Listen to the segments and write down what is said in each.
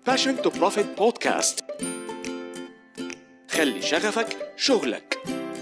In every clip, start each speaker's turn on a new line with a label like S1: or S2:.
S1: Passion to Profit Podcast خلي شغفك شغلك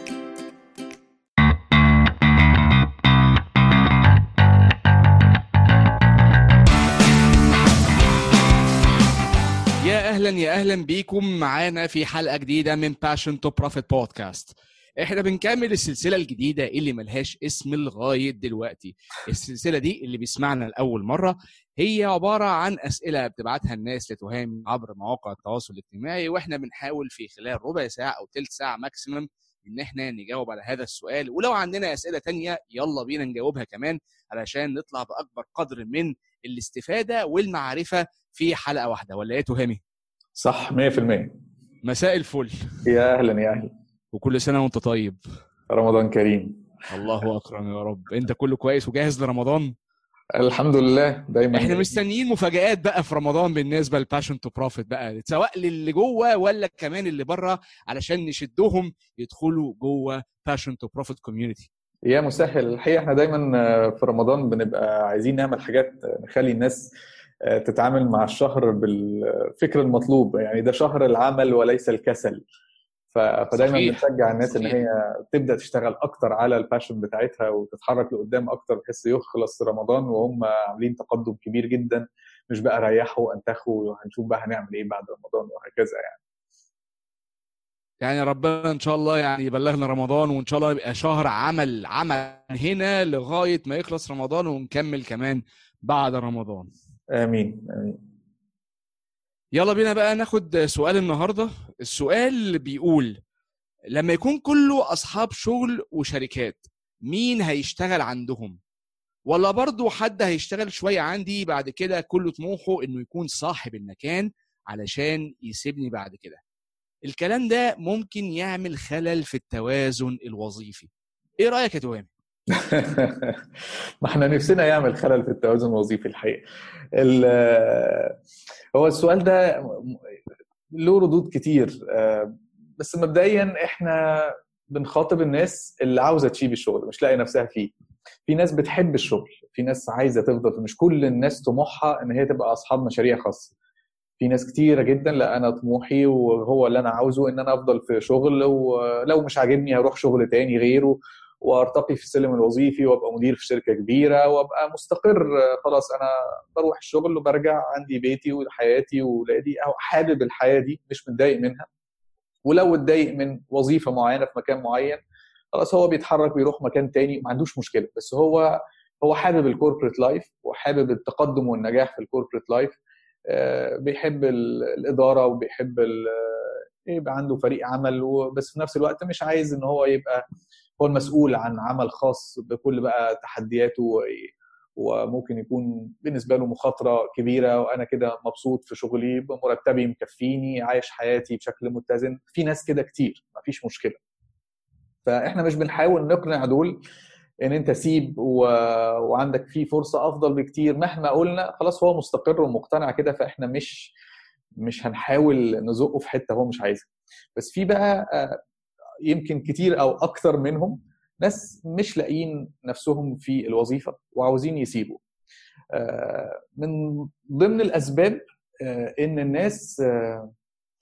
S2: يا اهلا يا اهلا بيكم معانا في حلقه جديده من Passion to Profit Podcast احنا بنكمل السلسله الجديده اللي ملهاش اسم لغايه دلوقتي السلسله دي اللي بيسمعنا لاول مره هي عباره عن اسئله بتبعتها الناس لتهام عبر مواقع التواصل الاجتماعي واحنا بنحاول في خلال ربع ساعه او ثلث ساعه ماكسيمم ان احنا نجاوب على هذا السؤال ولو عندنا اسئله تانية يلا بينا نجاوبها كمان علشان نطلع باكبر قدر من الاستفاده والمعرفه في حلقه واحده ولا ايه تهامي
S3: صح 100%
S2: مساء الفل
S3: يا اهلا يا اهلا
S2: وكل سنه وانت طيب
S3: رمضان كريم
S2: الله اكرم يا رب انت كله كويس وجاهز لرمضان
S3: الحمد لله دايما
S2: احنا مستنيين مفاجآت بقى في رمضان بالنسبه للباشن تو بروفيت بقى سواء للي جوه ولا كمان اللي بره علشان نشدهم يدخلوا جوه باشن تو بروفيت كوميونتي
S3: يا مسهل الحقيقه احنا دايما في رمضان بنبقى عايزين نعمل حاجات نخلي الناس تتعامل مع الشهر بالفكر المطلوب يعني ده شهر العمل وليس الكسل فدايما
S2: صحيح.
S3: بنشجع الناس
S2: صحيح.
S3: ان هي تبدا تشتغل اكتر على الباشن بتاعتها وتتحرك لقدام اكتر بحيث يخلص رمضان وهم عاملين تقدم كبير جدا مش بقى ريحوا انتخوا وهنشوف بقى هنعمل ايه بعد رمضان وهكذا يعني
S2: يعني ربنا ان شاء الله يعني يبلغنا رمضان وان شاء الله يبقى شهر عمل عمل هنا لغايه ما يخلص رمضان ونكمل كمان بعد رمضان
S3: امين امين
S2: يلا بينا بقى ناخد سؤال النهارده السؤال بيقول لما يكون كله اصحاب شغل وشركات مين هيشتغل عندهم ولا برضو حد هيشتغل شوية عندي بعد كده كله طموحه انه يكون صاحب المكان علشان يسيبني بعد كده الكلام ده ممكن يعمل خلل في التوازن الوظيفي ايه رأيك يا توامي
S3: ما احنا نفسنا يعمل خلل في التوازن الوظيفي الحقيقه ال- هو السؤال ده له ردود كتير آه، بس مبدئيا احنا بنخاطب الناس اللي عاوزه تسيب الشغل مش لاقي نفسها فيه في ناس بتحب الشغل في ناس عايزه تفضل مش كل الناس طموحها ان هي تبقى اصحاب مشاريع خاصه في ناس كتيرة جدا لا انا طموحي وهو اللي انا عاوزه ان انا افضل في شغل ولو مش عاجبني هروح شغل تاني غيره وارتقي في السلم الوظيفي وابقى مدير في شركه كبيره وابقى مستقر خلاص انا بروح الشغل وبرجع عندي بيتي وحياتي واولادي او حابب الحياه دي مش متضايق منها ولو اتضايق من وظيفه معينه في مكان معين خلاص هو بيتحرك بيروح مكان تاني ما عندوش مشكله بس هو هو حابب الكوربريت لايف وحابب التقدم والنجاح في الكوربريت لايف بيحب ال- الاداره وبيحب ال- يبقى عنده فريق عمل و- بس في نفس الوقت مش عايز ان هو يبقى هو المسؤول عن عمل خاص بكل بقى تحدياته و- وممكن يكون بالنسبه له مخاطره كبيره وانا كده مبسوط في شغلي بمرتبي مكفيني عايش حياتي بشكل متزن في ناس كده كتير مفيش مشكله فاحنا مش بنحاول نقنع دول ان انت سيب و... وعندك فيه فرصه افضل بكتير مهما قلنا خلاص هو مستقر ومقتنع كده فاحنا مش مش هنحاول نزقه في حته هو مش عايزها بس في بقى آه، يمكن كتير او اكتر منهم ناس مش لاقيين نفسهم في الوظيفه وعاوزين يسيبوا آه، من ضمن الاسباب آه، ان الناس آه،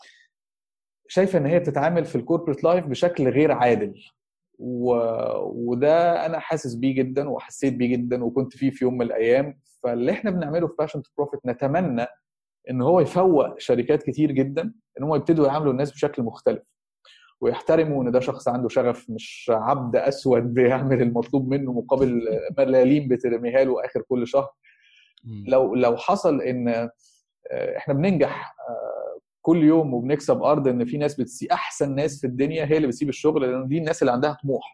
S3: شايفه ان هي بتتعامل في الكوربريت لايف بشكل غير عادل و... وده انا حاسس بيه جدا وحسيت بيه جدا وكنت فيه في يوم من الايام فاللي احنا بنعمله في باشن تو بروفيت نتمنى ان هو يفوق شركات كتير جدا ان هم يبتدوا يعاملوا الناس بشكل مختلف ويحترموا ان ده شخص عنده شغف مش عبد اسود بيعمل المطلوب منه مقابل ملاليم بترميها له اخر كل شهر لو لو حصل ان آه، احنا بننجح آه، كل يوم وبنكسب ارض ان في ناس بتسي احسن ناس في الدنيا هي اللي بتسيب الشغل لان دي الناس اللي عندها طموح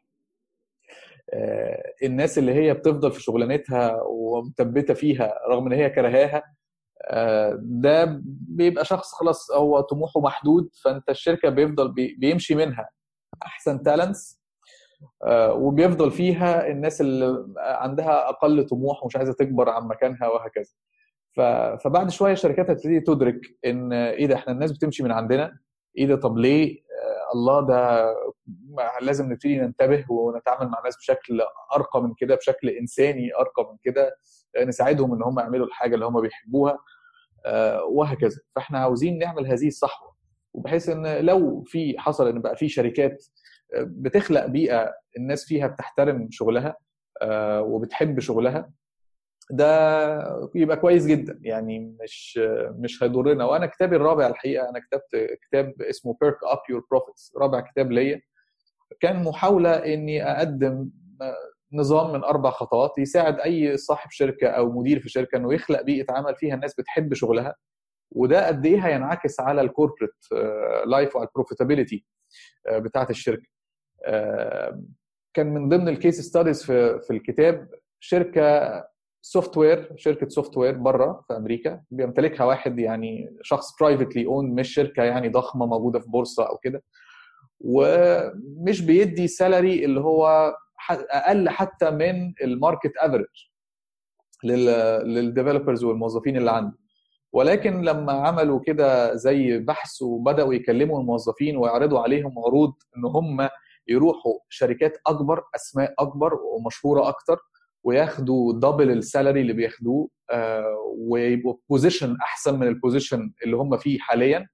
S3: آه، الناس اللي هي بتفضل في شغلانتها ومثبته فيها رغم ان هي كرهاها آه، ده بيبقى شخص خلاص هو طموحه محدود فانت الشركه بيفضل بي- بيمشي منها احسن تالنتس وبيفضل فيها الناس اللي عندها اقل طموح ومش عايزه تكبر عن مكانها وهكذا ف- فبعد شويه الشركات هتبتدي تدرك ان ايه ده احنا الناس بتمشي من عندنا ايه ده طب ليه آه، الله ده لازم نبتدي ننتبه ونتعامل مع الناس بشكل ارقى من كده بشكل انساني ارقى من كده نساعدهم ان هم يعملوا الحاجه اللي هم بيحبوها آه، وهكذا فاحنا عاوزين نعمل هذه الصحوه وبحيث ان لو في حصل ان بقى في شركات آه، بتخلق بيئه الناس فيها بتحترم شغلها آه، وبتحب شغلها ده يبقى كويس جدا يعني مش مش هيضرنا وانا كتابي الرابع الحقيقه انا كتبت كتاب اسمه بيرك اب يور بروفيتس رابع كتاب ليا كان محاوله اني اقدم نظام من اربع خطوات يساعد اي صاحب شركه او مدير في شركه انه يخلق بيئه عمل فيها الناس بتحب شغلها وده قد ايه هينعكس على الكوربريت لايف وعلى البروفيتابيلتي بتاعه الشركه كان من ضمن الكيس ستاديز في في الكتاب شركه سوفت وير شركه سوفت وير بره في امريكا بيمتلكها واحد يعني شخص برايفتلي اون مش شركه يعني ضخمه موجوده في بورصه او كده ومش بيدي سالري اللي هو اقل حتى من الماركت افريج للديفلوبرز والموظفين اللي عنده ولكن لما عملوا كده زي بحث وبداوا يكلموا الموظفين ويعرضوا عليهم عروض ان هم يروحوا شركات اكبر اسماء اكبر ومشهوره اكتر وياخدوا دبل السالري اللي بياخدوه ويبقوا بوزيشن احسن من البوزيشن اللي هم فيه حاليا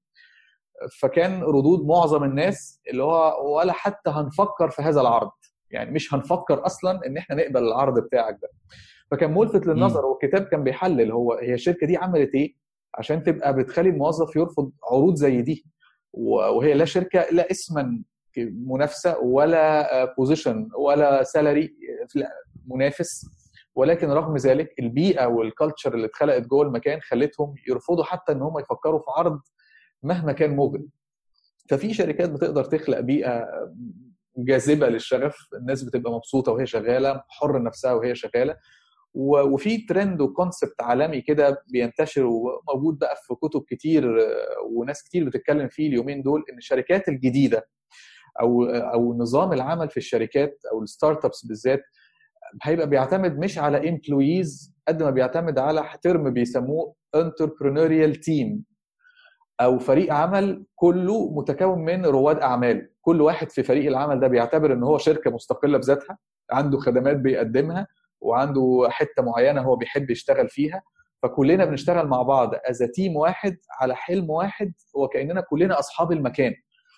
S3: فكان ردود معظم الناس اللي هو ولا حتى هنفكر في هذا العرض يعني مش هنفكر اصلا ان احنا نقبل العرض بتاعك ده فكان ملفت للنظر والكتاب كان بيحلل هو هي الشركه دي عملت ايه عشان تبقى بتخلي الموظف يرفض عروض زي دي وهي لا شركه لا اسما منافسه ولا بوزيشن ولا سالري منافس ولكن رغم ذلك البيئه والكالتشر اللي اتخلقت جوه المكان خلتهم يرفضوا حتى ان هم يفكروا في عرض مهما كان مغري ففي شركات بتقدر تخلق بيئه جاذبه للشغف الناس بتبقى مبسوطه وهي شغاله حر نفسها وهي شغاله وفي ترند وكونسبت عالمي كده بينتشر وموجود بقى في كتب كتير وناس كتير بتتكلم فيه اليومين دول ان الشركات الجديده او او نظام العمل في الشركات او الستارت ابس بالذات هيبقى بيعتمد مش على امبلويز قد ما بيعتمد على ترم بيسموه انتربرينوريال تيم او فريق عمل كله متكون من رواد اعمال كل واحد في فريق العمل ده بيعتبر ان هو شركه مستقله بذاتها عنده خدمات بيقدمها وعنده حته معينه هو بيحب يشتغل فيها فكلنا بنشتغل مع بعض از تيم واحد على حلم واحد وكاننا كلنا اصحاب المكان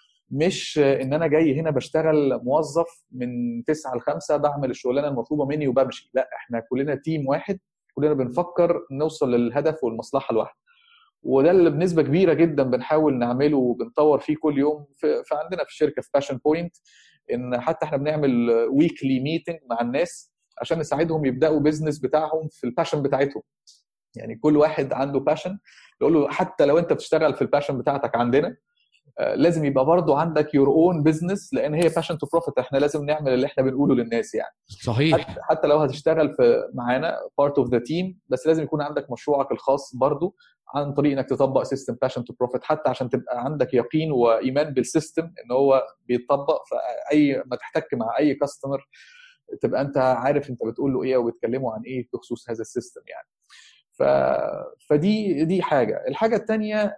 S3: مش ان انا جاي هنا بشتغل موظف من 9 ل 5 بعمل الشغلانه المطلوبه مني وبمشي لا احنا كلنا تيم واحد كلنا بنفكر نوصل للهدف والمصلحه الواحده وده اللي بنسبه كبيره جدا بنحاول نعمله وبنطور فيه كل يوم في, في عندنا في الشركه في باشن بوينت ان حتى احنا بنعمل ويكلي ميتنج مع الناس عشان نساعدهم يبداوا بيزنس بتاعهم في الباشن بتاعتهم يعني كل واحد عنده باشن يقول له حتى لو انت بتشتغل في الباشن بتاعتك عندنا لازم يبقى برضو عندك يور اون بزنس لان هي باشن تو بروفيت احنا لازم نعمل اللي احنا بنقوله للناس يعني
S2: صحيح
S3: حتى, حتى لو هتشتغل في معانا بارت اوف ذا تيم بس لازم يكون عندك مشروعك الخاص برضو عن طريق انك تطبق سيستم باشن تو بروفيت حتى عشان تبقى عندك يقين وايمان بالسيستم ان هو بيتطبق في اي ما تحتك مع اي كاستمر تبقى انت عارف انت بتقول له ايه وبتكلمه عن ايه بخصوص هذا السيستم يعني ف... فدي دي حاجه الحاجه الثانيه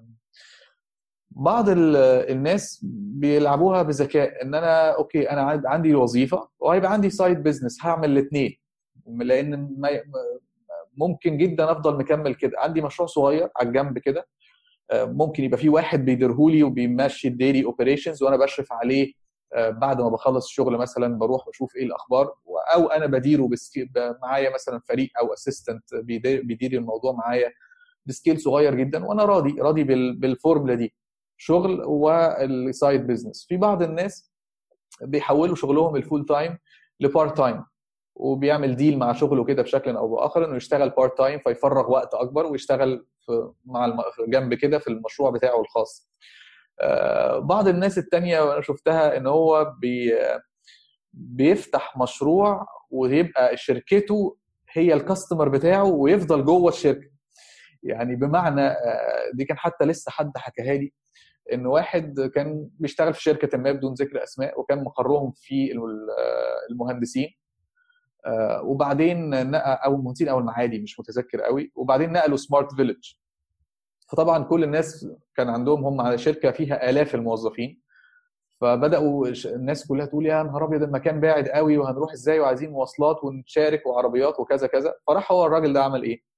S3: بعض الناس بيلعبوها بذكاء ان انا اوكي انا عندي وظيفه وهيبقى عندي سايد بزنس هعمل الاثنين لان ممكن جدا افضل مكمل كده عندي مشروع صغير على الجنب كده ممكن يبقى في واحد بيديرهولي وبيمشي الديلي اوبريشنز وانا بشرف عليه بعد ما بخلص الشغل مثلا بروح بشوف ايه الاخبار او انا بديره معايا مثلا فريق او اسيستنت بيدير الموضوع معايا بسكيل صغير جدا وانا راضي راضي بالفورمولا دي شغل والسايد بزنس في بعض الناس بيحولوا شغلهم الفول تايم لبارت تايم وبيعمل ديل مع شغله كده بشكل او باخر انه يشتغل بارت تايم فيفرغ وقت اكبر ويشتغل في مع الم... جنب كده في المشروع بتاعه الخاص بعض الناس التانية وانا شفتها ان هو بي بيفتح مشروع ويبقى شركته هي الكاستمر بتاعه ويفضل جوه الشركه يعني بمعنى دي كان حتى لسه حد حكاها لي ان واحد كان بيشتغل في شركه ما بدون ذكر اسماء وكان مقرهم في المهندسين وبعدين نقل او المهندسين او المعادي مش متذكر قوي وبعدين نقلوا سمارت فيلج فطبعا كل الناس كان عندهم هم على شركه فيها الاف الموظفين فبداوا الناس كلها تقول يا نهار ابيض المكان باعد قوي وهنروح ازاي وعايزين مواصلات ونشارك وعربيات وكذا كذا فراح هو الراجل ده عمل ايه؟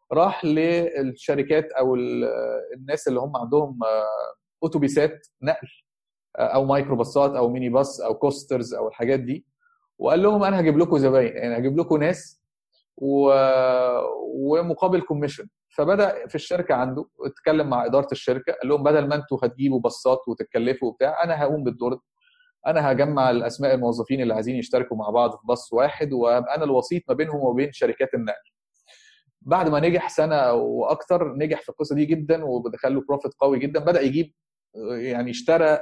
S3: راح للشركات او الناس اللي هم عندهم اتوبيسات نقل او مايكرو باصات او ميني باص او كوسترز او الحاجات دي وقال لهم انا هجيب لكم زباين يعني هجيب لكم ناس و... ومقابل كوميشن فبدا في الشركه عنده اتكلم مع اداره الشركه قال لهم بدل ما انتوا هتجيبوا باصات وتتكلفوا وبتاع انا هقوم بالدور ده انا هجمع الاسماء الموظفين اللي عايزين يشتركوا مع بعض في باص واحد وابقى انا الوسيط ما بينهم وبين شركات النقل بعد ما نجح سنه واكتر نجح في القصه دي جدا ودخل له بروفيت قوي جدا بدا يجيب يعني اشترى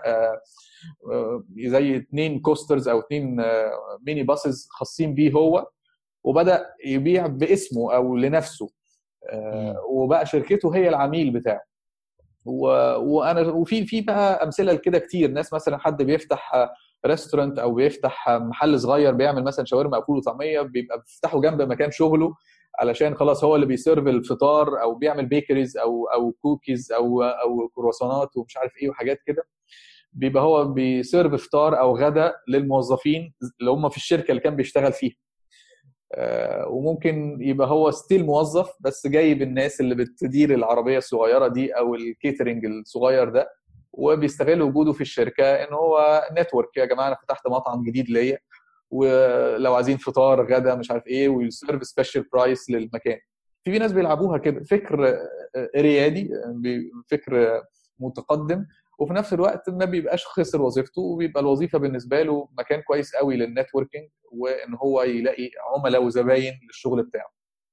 S3: زي اثنين كوسترز او اثنين ميني باسز خاصين بيه هو وبدا يبيع باسمه او لنفسه وبقى شركته هي العميل بتاعه وانا وفي في بقى امثله لكده كتير ناس مثلا حد بيفتح ريستورانت او بيفتح محل صغير بيعمل مثلا شاورما او فول وطعميه بيبقى بيفتحه جنب مكان شغله علشان خلاص هو اللي بيسيرف الفطار او بيعمل بيكريز او او كوكيز او او كرواسونات ومش عارف ايه وحاجات كده بيبقى هو بيسيرف فطار او غدا للموظفين اللي هم في الشركه اللي كان بيشتغل فيها وممكن يبقى هو ستيل موظف بس جايب الناس اللي بتدير العربيه الصغيره دي او الكيترنج الصغير ده وبيستغل وجوده في الشركه ان هو نتورك يا جماعه انا فتحت مطعم جديد ليا ولو عايزين فطار غدا مش عارف ايه ويسيرف سبيشال برايس للمكان في في ناس بيلعبوها كده فكر ريادي فكر متقدم وفي نفس الوقت ما بيبقاش خسر وظيفته وبيبقى الوظيفه بالنسبه له مكان كويس قوي للنتوركينج وان هو يلاقي عملاء وزباين للشغل بتاعه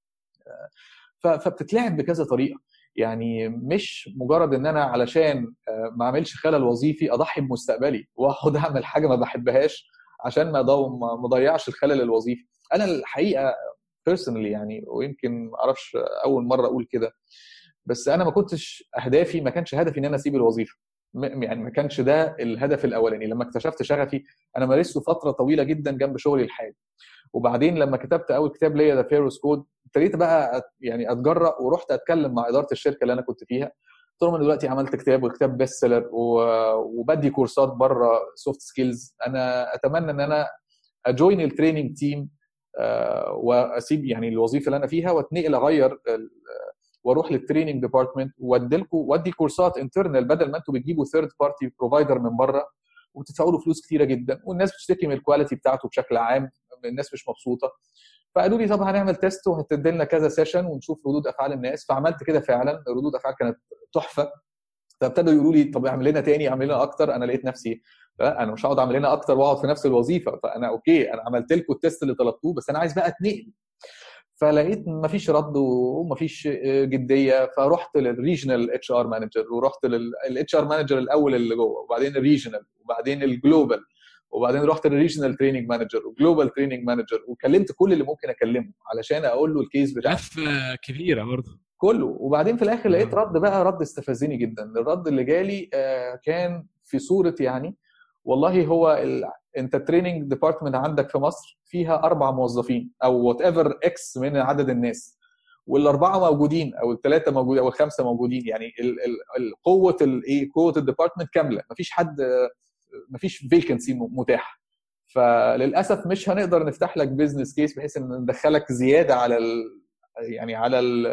S3: فبتتلعب بكذا طريقه يعني مش مجرد ان انا علشان ما اعملش خلل وظيفي اضحي بمستقبلي واقعد اعمل حاجه ما بحبهاش عشان ما ما اضيعش الخلل الوظيفي انا الحقيقه بيرسونالي يعني ويمكن ما اعرفش اول مره اقول كده بس انا ما كنتش اهدافي ما كانش هدفي ان انا اسيب الوظيفه يعني ما كانش ده الهدف الاولاني لما اكتشفت شغفي انا مارسته فتره طويله جدا جنب شغلي الحالي وبعدين لما كتبت اول كتاب ليا ذا فيروس كود ابتديت بقى يعني اتجرأ ورحت اتكلم مع اداره الشركه اللي انا كنت فيها قلت لهم انا دلوقتي عملت كتاب والكتاب بيست سيلر وبدي كورسات بره سوفت سكيلز انا اتمنى ان انا اجوين التريننج تيم واسيب يعني الوظيفه اللي انا فيها واتنقل اغير واروح للتريننج ديبارتمنت وادي لكم وادي كورسات انترنال بدل ما انتم بتجيبوا ثيرد بارتي بروفايدر من بره وتدفعوا له فلوس كتيره جدا والناس بتشتكي من الكواليتي بتاعته بشكل عام الناس مش مبسوطه فقالوا لي طب هنعمل تيست وهتدي لنا كذا سيشن ونشوف ردود افعال الناس فعملت كده فعلا ردود افعال كانت تحفه فابتدوا يقولوا لي طب اعمل لنا تاني اعمل لنا اكتر انا لقيت نفسي لا انا مش هقعد اعمل لنا اكتر واقعد في نفس الوظيفه فانا اوكي انا عملت لكم التيست اللي طلبتوه بس انا عايز بقى اتنقل فلقيت مفيش رد ومفيش جديه فرحت للريجنال اتش ار مانجر ورحت للاتش ار مانجر الاول اللي جوه وبعدين الريجنال وبعدين الجلوبال وبعدين رحت للريجنال تريننج مانجر وجلوبال تريننج مانجر وكلمت كل اللي ممكن اكلمه علشان اقول له الكيس بتاعي
S2: لفه كبيره برضه
S3: كله وبعدين في الاخر لقيت رد بقى رد استفزني جدا الرد اللي جالي كان في صوره يعني والله هو ال... انت التريننج ديبارتمنت عندك في مصر فيها اربع موظفين او وات ايفر اكس من عدد الناس والاربعه موجودين او الثلاثه موجودين او الخمسه موجودين يعني ال... ال... قوه الايه قوه الديبارتمنت كامله مفيش حد مفيش فيكنسي متاحه فللاسف مش هنقدر نفتح لك بزنس كيس بحيث ان ندخلك زياده على ال... يعني على ال...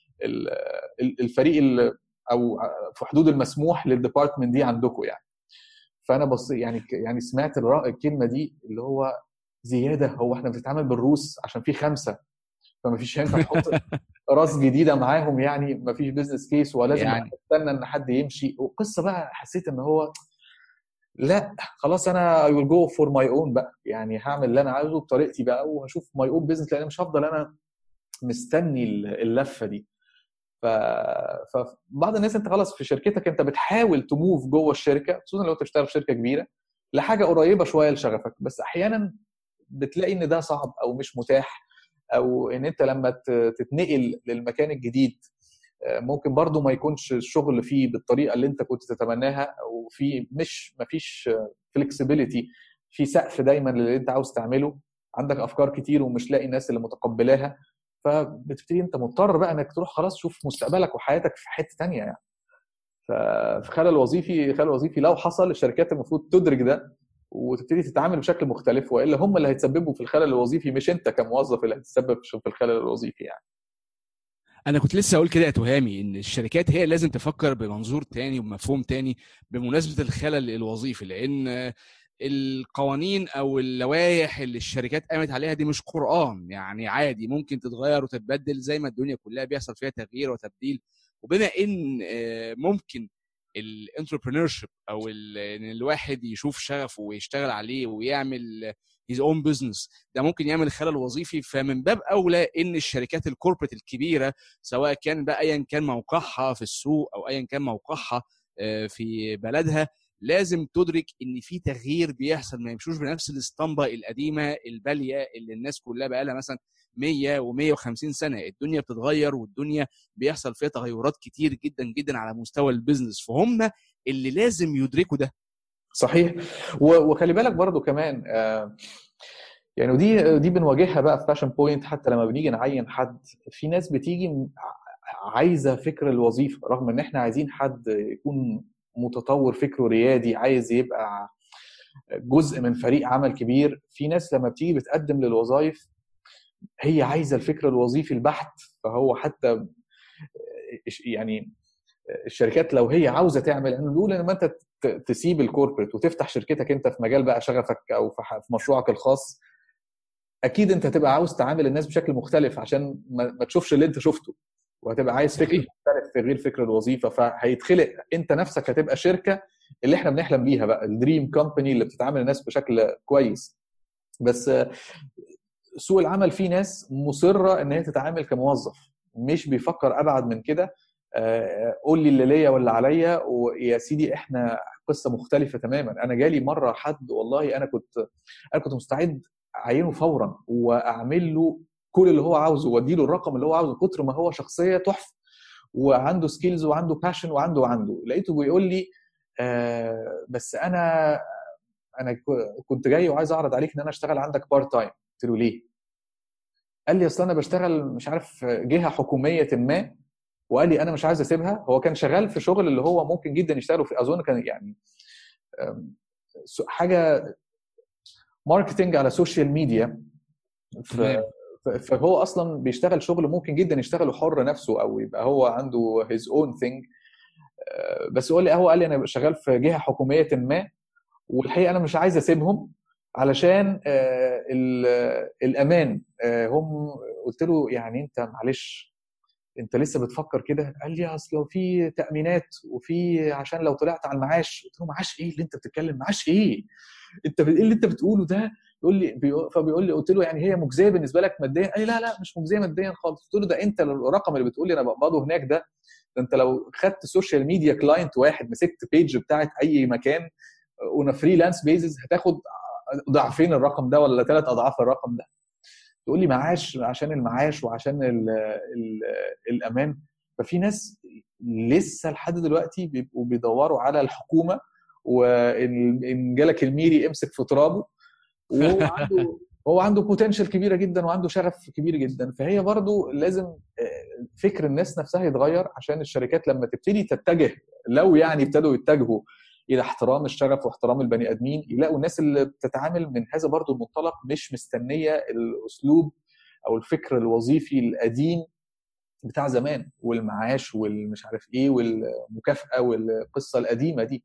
S3: الفريق ال... او في حدود المسموح للديبارتمنت دي عندكم يعني فانا بص يعني يعني سمعت الكلمه دي اللي هو زياده هو احنا بنتعامل بالروس عشان في خمسه فما فيش ينفع نحط راس جديده معاهم يعني ما فيش بزنس كيس ولازم يعني. استنى ان حد يمشي والقصه بقى حسيت ان هو لا خلاص انا اي ويل جو فور ماي اون بقى يعني هعمل اللي انا عايزه بطريقتي بقى واشوف ماي اون بزنس لان مش هفضل انا مستني اللفه دي ف... فبعض الناس انت خلاص في شركتك انت بتحاول تموف جوه الشركه خصوصا لو انت بتشتغل في شركه كبيره لحاجه قريبه شويه لشغفك بس احيانا بتلاقي ان ده صعب او مش متاح او ان انت لما تتنقل للمكان الجديد ممكن برضو ما يكونش الشغل فيه بالطريقه اللي انت كنت تتمناها او في مش ما فيش فلكسبيليتي في سقف دايما اللي انت عاوز تعمله عندك افكار كتير ومش لاقي الناس اللي متقبلاها فبتبتدي انت مضطر بقى انك تروح خلاص تشوف مستقبلك وحياتك في حته تانية يعني ففي خلل وظيفي خلل وظيفي لو حصل الشركات المفروض تدرك ده وتبتدي تتعامل بشكل مختلف والا هم اللي هيتسببوا في الخلل الوظيفي مش انت كموظف اللي هتتسبب في الخلل الوظيفي يعني
S2: انا كنت لسه اقول كده يا تهامي ان الشركات هي لازم تفكر بمنظور تاني وبمفهوم تاني بمناسبه الخلل الوظيفي لان القوانين او اللوائح اللي الشركات قامت عليها دي مش قران يعني عادي ممكن تتغير وتتبدل زي ما الدنيا كلها بيحصل فيها تغيير وتبديل وبما ان آه، ممكن الانتربرينور او ان الواحد يشوف شغفه ويشتغل عليه ويعمل هيز اون بزنس ده ممكن يعمل خلل وظيفي فمن باب اولى ان الشركات الكوربريت الكبيره سواء كان بقى ايا كان موقعها في السوق او ايا كان موقعها آه، في بلدها لازم تدرك ان في تغيير بيحصل ما يمشوش بنفس الاسطمبه القديمه الباليه اللي الناس كلها بقى لها مثلا 100 و150 سنه الدنيا بتتغير والدنيا بيحصل فيها تغيرات كتير جدا جدا على مستوى البيزنس فهم اللي لازم يدركوا ده
S3: صحيح وخلي بالك برضو كمان آه، يعني ودي دي بنواجهها بقى في فاشن بوينت حتى لما بنيجي نعين حد في ناس بتيجي عايزه فكر الوظيفه رغم ان احنا عايزين حد يكون متطور فكره ريادي عايز يبقى جزء من فريق عمل كبير في ناس لما بتيجي بتقدم للوظائف هي عايزه الفكر الوظيفي البحت فهو حتى يعني الشركات لو هي عاوزه تعمل انا بقول لما انت تسيب الكوربريت وتفتح شركتك انت في مجال بقى شغفك او في مشروعك الخاص اكيد انت هتبقى عاوز تعامل الناس بشكل مختلف عشان ما تشوفش اللي انت شفته وهتبقى عايز فكر مختلف في غير فكر الوظيفه فهيتخلق انت نفسك هتبقى شركه اللي احنا بنحلم بيها بقى الدريم كومباني اللي بتتعامل الناس بشكل كويس بس سوق العمل فيه ناس مصره ان هي تتعامل كموظف مش بيفكر ابعد من كده آه، قول لي اللي ليا ولا عليا ويا سيدي احنا قصه مختلفه تماما انا جالي مره حد والله انا كنت انا كنت مستعد اعينه فورا واعمل له كل اللي هو عاوزه وادي له الرقم اللي هو عاوزه كتر ما هو شخصيه تحفه وعنده سكيلز وعنده باشن وعنده وعنده لقيته بيقول لي آه بس انا انا كنت جاي وعايز اعرض عليك ان انا اشتغل عندك بارت تايم قلت له ليه؟ قال لي اصل انا بشتغل مش عارف جهه حكوميه ما وقال لي انا مش عايز اسيبها هو كان شغال في شغل اللي هو ممكن جدا يشتغلوا في اظن كان يعني حاجه ماركتنج على سوشيال ميديا فهو اصلا بيشتغل شغل ممكن جدا يشتغله حر نفسه او يبقى هو عنده هيز اون ثينج بس يقول لي هو قال لي انا شغال في جهه حكوميه ما والحقيقه انا مش عايز اسيبهم علشان آه، الامان آه، هم قلت له يعني انت معلش انت لسه بتفكر كده قال لي اصل في تامينات وفي عشان لو طلعت على المعاش قلت له معاش ايه اللي انت بتتكلم معاش ايه انت ايه اللي انت بتقوله ده يقول لي فبيقول لي قلت له يعني هي مجزيه بالنسبه لك ماديا قال لي لا لا مش مجزيه ماديا خالص قلت له ده انت الرقم اللي بتقول لي انا بقبضه هناك ده ده انت لو خدت سوشيال ميديا كلاينت واحد مسكت بيج بتاعت اي مكان اون فريلانس بيزز هتاخد ضعفين الرقم ده ولا ثلاث اضعاف الرقم ده تقول لي معاش عشان المعاش وعشان ال ال الامان ففي ناس لسه لحد دلوقتي بيبقوا بيدوروا على الحكومه وان جالك الميري امسك في ترابه وهو عنده هو عنده بوتنشال كبيره جدا وعنده شغف كبير جدا فهي برضو لازم آه، فكر الناس نفسها يتغير عشان الشركات لما تبتدي تتجه لو يعني ابتدوا يتجهوا الى احترام الشغف واحترام البني ادمين يلاقوا الناس اللي بتتعامل من هذا برضو المنطلق مش مستنيه الاسلوب او الفكر الوظيفي القديم بتاع زمان والمعاش والمش عارف ايه والمكافاه والقصه القديمه دي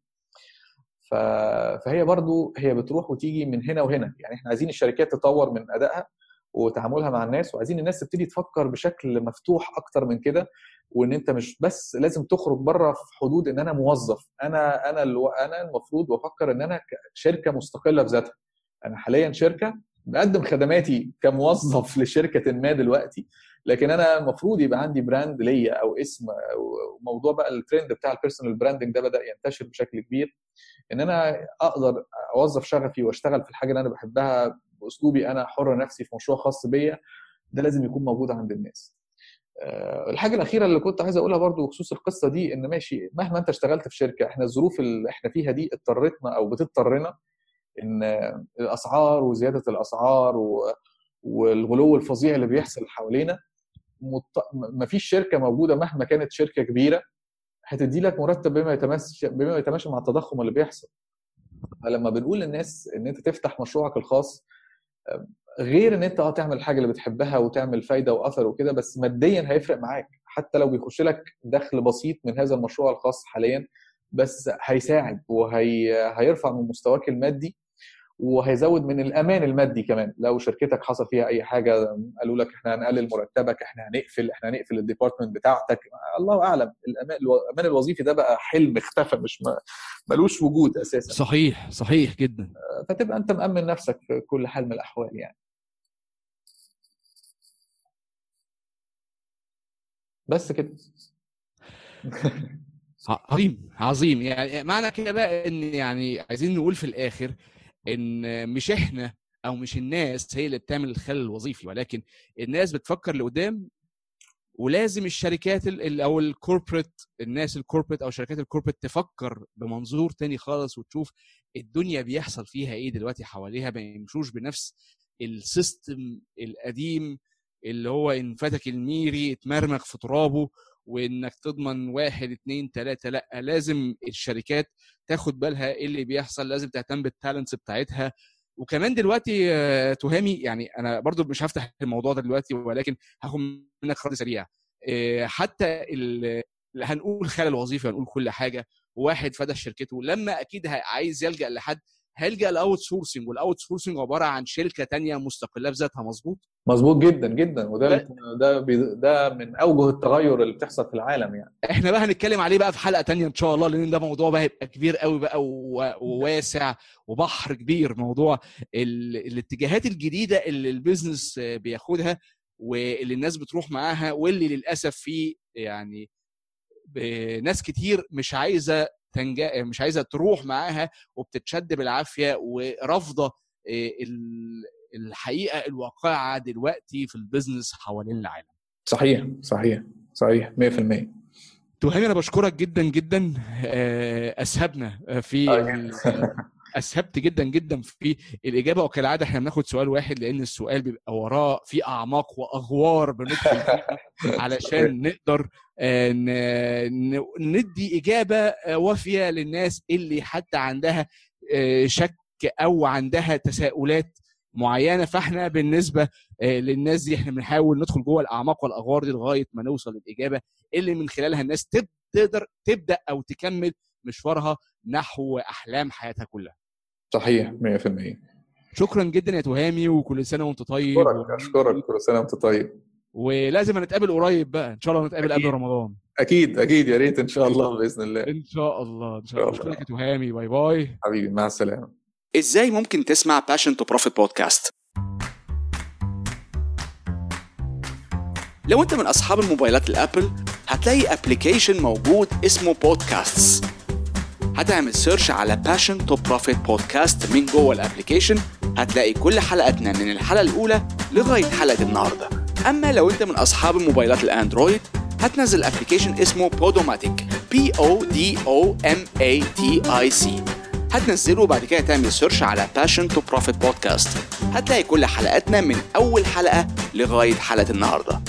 S3: فهي برضو هي بتروح وتيجي من هنا وهنا يعني احنا عايزين الشركات تطور من ادائها وتعاملها مع الناس وعايزين الناس تبتدي تفكر بشكل مفتوح اكتر من كده وان انت مش بس لازم تخرج بره في حدود ان انا موظف انا انا اللي انا المفروض بفكر ان انا شركه مستقله بذاتها انا حاليا شركه بقدم خدماتي كموظف لشركه ما دلوقتي لكن انا المفروض يبقى عندي براند ليا او اسم وموضوع بقى الترند بتاع البيرسونال براندنج ده بدا ينتشر بشكل كبير ان انا اقدر اوظف شغفي واشتغل في الحاجه اللي انا بحبها باسلوبي انا حر نفسي في مشروع خاص بيا ده لازم يكون موجود عند الناس آه، الحاجه الاخيره اللي كنت عايز اقولها برضو بخصوص القصه دي ان ماشي مهما انت اشتغلت في شركه احنا الظروف اللي احنا فيها دي اضطرتنا او بتضطرنا ان الاسعار وزياده الاسعار والغلو الفظيع اللي بيحصل حوالينا ما فيش شركه موجوده مهما كانت شركه كبيره هتدي لك مرتب بما يتماشى بما يتماشى مع التضخم اللي بيحصل فلما بنقول للناس ان انت تفتح مشروعك الخاص غير ان انت اه تعمل الحاجه اللي بتحبها وتعمل فايده واثر وكده بس ماديا هيفرق معاك حتى لو بيخش لك دخل بسيط من هذا المشروع الخاص حاليا بس هيساعد وهيرفع من مستواك المادي وهيزود من الامان المادي كمان لو شركتك حصل فيها اي حاجه قالوا لك احنا هنقلل مرتبك احنا هنقفل احنا هنقفل الديبارتمنت بتاعتك الله اعلم الامان الامان الوظيفي ده بقى حلم اختفى مش ملوش وجود اساسا
S2: صحيح صحيح جدا
S3: فتبقى انت مامن نفسك في كل حال من الاحوال يعني بس كده
S2: عظيم عظيم يعني معنى كده بقى ان يعني عايزين نقول في الاخر ان مش احنا او مش الناس هي اللي بتعمل الخلل الوظيفي ولكن الناس بتفكر لقدام ولازم الشركات او الكوربريت الناس الكوربريت او شركات الكوربريت تفكر بمنظور تاني خالص وتشوف الدنيا بيحصل فيها ايه دلوقتي حواليها ما يمشوش بنفس السيستم القديم اللي هو ان فاتك الميري اتمرمغ في ترابه وانك تضمن واحد اتنين تلاته لا لازم الشركات تاخد بالها ايه اللي بيحصل لازم تهتم بالتالنتس بتاعتها وكمان دلوقتي تهامي يعني انا برضو مش هفتح الموضوع ده دلوقتي ولكن هاخد منك خط سريع حتى هنقول خلل وظيفي هنقول كل حاجه واحد فتح شركته لما اكيد عايز يلجا لحد هيلجا الاوت سورسنج والاوت سورسنج عباره عن شركه تانية مستقله بذاتها مظبوط
S3: مظبوط جدا جدا وده ده ده من اوجه التغير اللي بتحصل في العالم يعني
S2: احنا بقى هنتكلم عليه بقى في حلقه تانية ان شاء الله لان ده موضوع بقى هيبقى كبير قوي بقى وواسع وبحر كبير موضوع الاتجاهات الجديده اللي البيزنس بياخدها واللي الناس بتروح معاها واللي للاسف في يعني ناس كتير مش عايزه تنجا مش عايزه تروح معاها وبتتشد بالعافيه ورافضه الحقيقه الواقعه دلوقتي في البيزنس حوالين العالم
S3: صحيح صحيح صحيح 100%
S2: تهاني انا بشكرك جدا جدا اسهبنا في اسهبت جدا جدا في الاجابه وكالعاده احنا بناخد سؤال واحد لان السؤال بيبقى وراه في اعماق واغوار بندخل فيها علشان نقدر ندي اجابه وافيه للناس اللي حتى عندها شك او عندها تساؤلات معينه فاحنا بالنسبه للناس دي احنا بنحاول ندخل جوه الاعماق والاغوار دي لغايه ما نوصل للاجابه اللي من خلالها الناس تقدر تبدا او تكمل مشوارها نحو احلام حياتها كلها.
S3: صحيح 100%
S2: شكرا جدا يا تهامي وكل سنه وانت طيب
S3: اشكرك اشكرك كل سنه وانت طيب
S2: ولازم نتقابل قريب بقى ان شاء الله نتقابل قبل رمضان
S3: اكيد اكيد يا ريت ان شاء الله باذن الله
S2: ان شاء الله ان شاء الله اشكرك يا تهامي باي باي
S3: حبيبي مع السلامه
S1: ازاي ممكن تسمع باشن تو بروفيت بودكاست لو انت من اصحاب الموبايلات الابل هتلاقي ابلكيشن موجود اسمه بودكاستس هتعمل سيرش على باشن تو بروفيت بودكاست من جوه الابلكيشن هتلاقي كل حلقاتنا من الحلقه الاولى لغايه حلقه النهارده اما لو انت من اصحاب الموبايلات الاندرويد هتنزل ابلكيشن اسمه بودوماتيك بي او دي او ام اي تي اي سي هتنزله وبعد كده تعمل سيرش على باشن تو بروفيت بودكاست هتلاقي كل حلقاتنا من اول حلقه لغايه حلقه النهارده